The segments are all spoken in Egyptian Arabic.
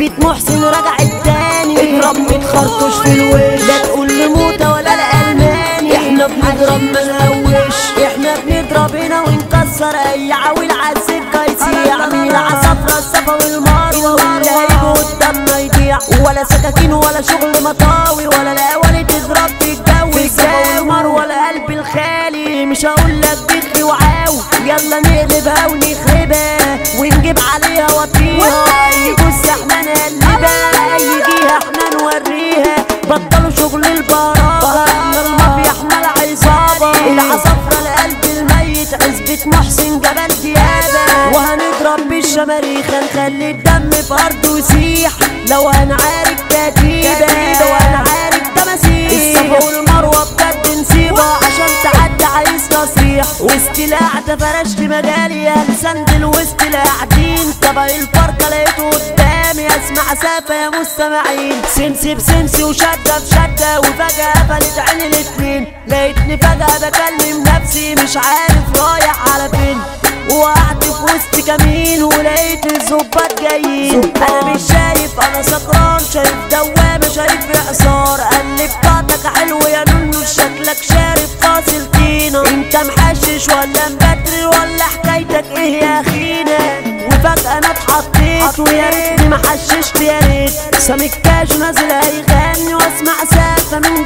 عزبة محسن رجع التاني اتربت خرطوش في الوش لا تقول لي موتة ولا الألماني احنا بنضرب ما نهوش احنا بنضرب هنا ونكسر اي عويل عالسكة يسيع من العصافرة الصفا والمروة واللي هيجوا قدام ما يضيع ولا سكاكين ولا شغل مطاوي ولا الاواني تضرب في الجو الصفا والمروة القلب الخالي مش هقول لك بخي وعاو يلا نقلبها ونخربها ونجيب عليها وطيها اي بص احنا نقلبها اي جيها احنا نوريها بطلوا شغل البراءة احنا المافيا احنا العصابة العصافرة القلب الميت عزبة محسن جبل ديابة وهنضرب بالشماريخ هنخلي الدم في ارضه يسيح لو هنعارك كتيبة لو هنعارك تماسيح الصفا والمروة بجد نسيبة عشان تعدي عايز تصريح واستلاع تفرشت مجالي هنسندل واستلاع دين طبق الفرقة لقيته قدامي اسمع سافة يا مستمعين سنسي بسنسي وشدة بشدة وفجأة قفلت عيني الاتنين لقيتني فجأة بكلم نفسي مش عارف رايح على فين وقعدت في وسط كمين ولقيت الظباط جايين انا مش شايف انا سكران شايف دوامه شايف اعصار قال لي بتاعتك حلو يا نونو شكلك شارب فاصل طينه انت محشش ولا مبتر ولا حكايتك ايه يا اخينا وفجأة انا اتحطيت ويا ريتني ما حششت يا ريت سامي الكاش نازل هيغني واسمع سالفة من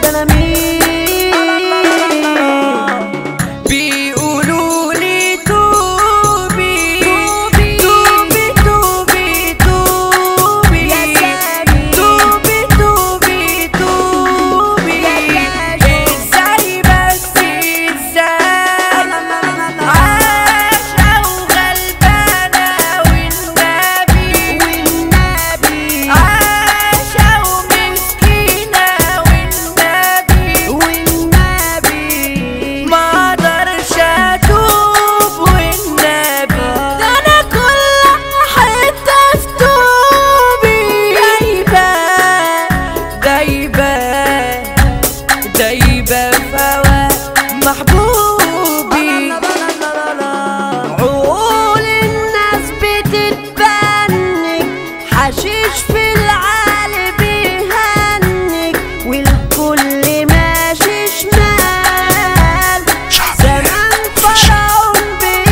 دلامين بيقولوا لي توبي توبي توبي توبي يا سامي. توبي توبي توبي ازاي بس ازاي عايشة وغلبانة والنبي والنبي عايشة ومسكينة والنبي والنبي ما اقدرش اتوب والنبي ده انا كل حته في توبي دايبه دايبه دايبه في هوا محبوبي عقول الناس بتتبنك حشيش في العالي بيهنك والكل ماشي شمال زمان فرعون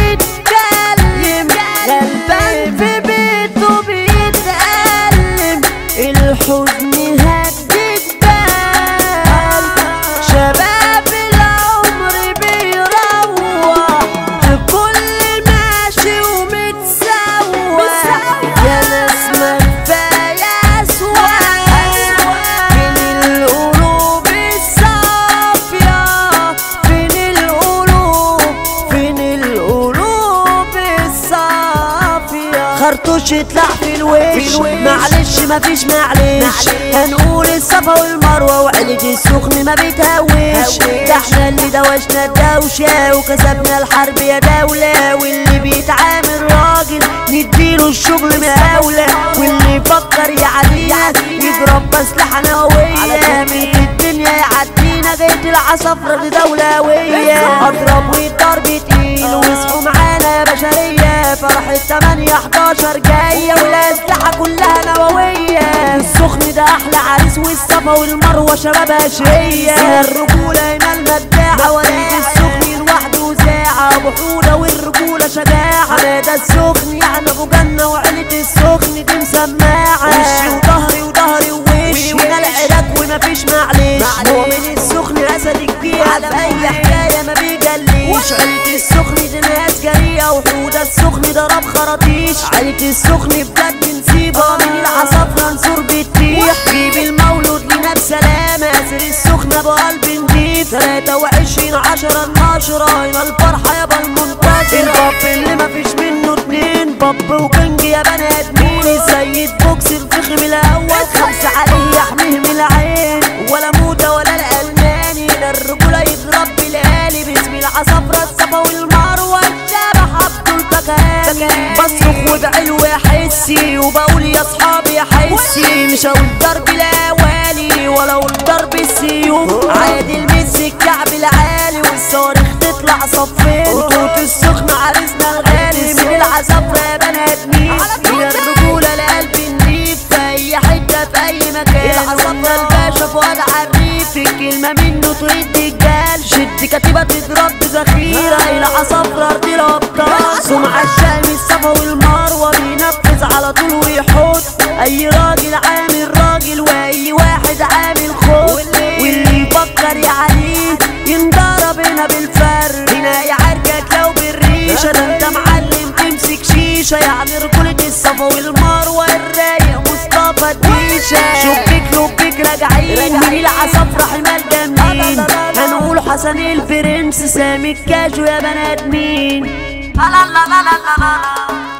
بيتكلم غلبان في بيته بيتألم الحزن هد البال شباب العمر بيروح الكل ماشي ومتسوى يا ناس ما كفاية أسواق فين القلوب الصافية فين القلوب فين القلوب الصافية خرطوش يطلع في الوش معلش مفيش معلش هنقول الصفا والمروة وعيلة السخن ما بيتهوش ده احنا اللي دوشنا الدوشة وكسبنا الحرب يا دولة واللي بيتعامل راجل نديله الشغل مقاولة واللي يفكر يعدينا يضرب بأسلحة نووية من في الدنيا يعدينا جيت العصافرة دي دولة هوية اضرب والضرب تقيل واصحوا معانا يا بشرية فرحة 8 11 جاية والأسلحة كلها نووية السخن ده أحلى عريس والصفا والمروة شباب هشية الرجولة هنا المداحة وليد السخن لوحده ساعة بحولة والرجولة شجاعة ده السخن يعني أبو جنة وعيلة السخن دي مسماعة وشي وظهري وظهري ووشي وده العراق ومفيش معلش مؤمن السخن أسد كبير على أي حكاية ما بيجليش عيلة السخن دي ناس جريئة وحودة السخن ضرب خراطيش عيلة السخن بجد نسيبها من العصافرة نسور بتطيح جيب المولود لنا بسلامة أسر السخن أبو قلب نضيف 23 10 12 هنا الفرحة يابا المنتصر الباب اللي مفيش منه اتنين باب وكنج يا بني ادمين السيد بوكس الفخم الاول خمسة عليه يحميه من العين ولا موتة ولا الالماني ده الرجولة يضرب بالالي باسم العصافرة الصفا والمروة الشبح عبد البكاني بصرخ وبعلو يا حسي وبقول يا اصحابي يا حسي مش هقول ضرب الاوالي ولا اقول ضرب السيوف عادي المس الكعب العالي والصواريخ تطلع صفين توت السخن عريسنا الغالي من العصافرة يا بني ادمين من الرجولة لقلب نضيف في كلمة منه تريد دجال شد كتيبة تضرب بذخيرة العصافرة ارض الابطال سمع الشام الصفا والمروة بينفذ على طول ويحط اي راجل عامل راجل واي واحد عامل خط واللي يفكر عليه ينضرب هنا بالفر هنا يعاركك لو بالريشة ده انت معلم تمسك شيشة يعني رجولة الصفا والمروة الرايق مصطفى الديشة شبك لبك راجعين من العصافرة حمال جامدين هنقول حسن البرنس سامي الكاجو يا بنات مين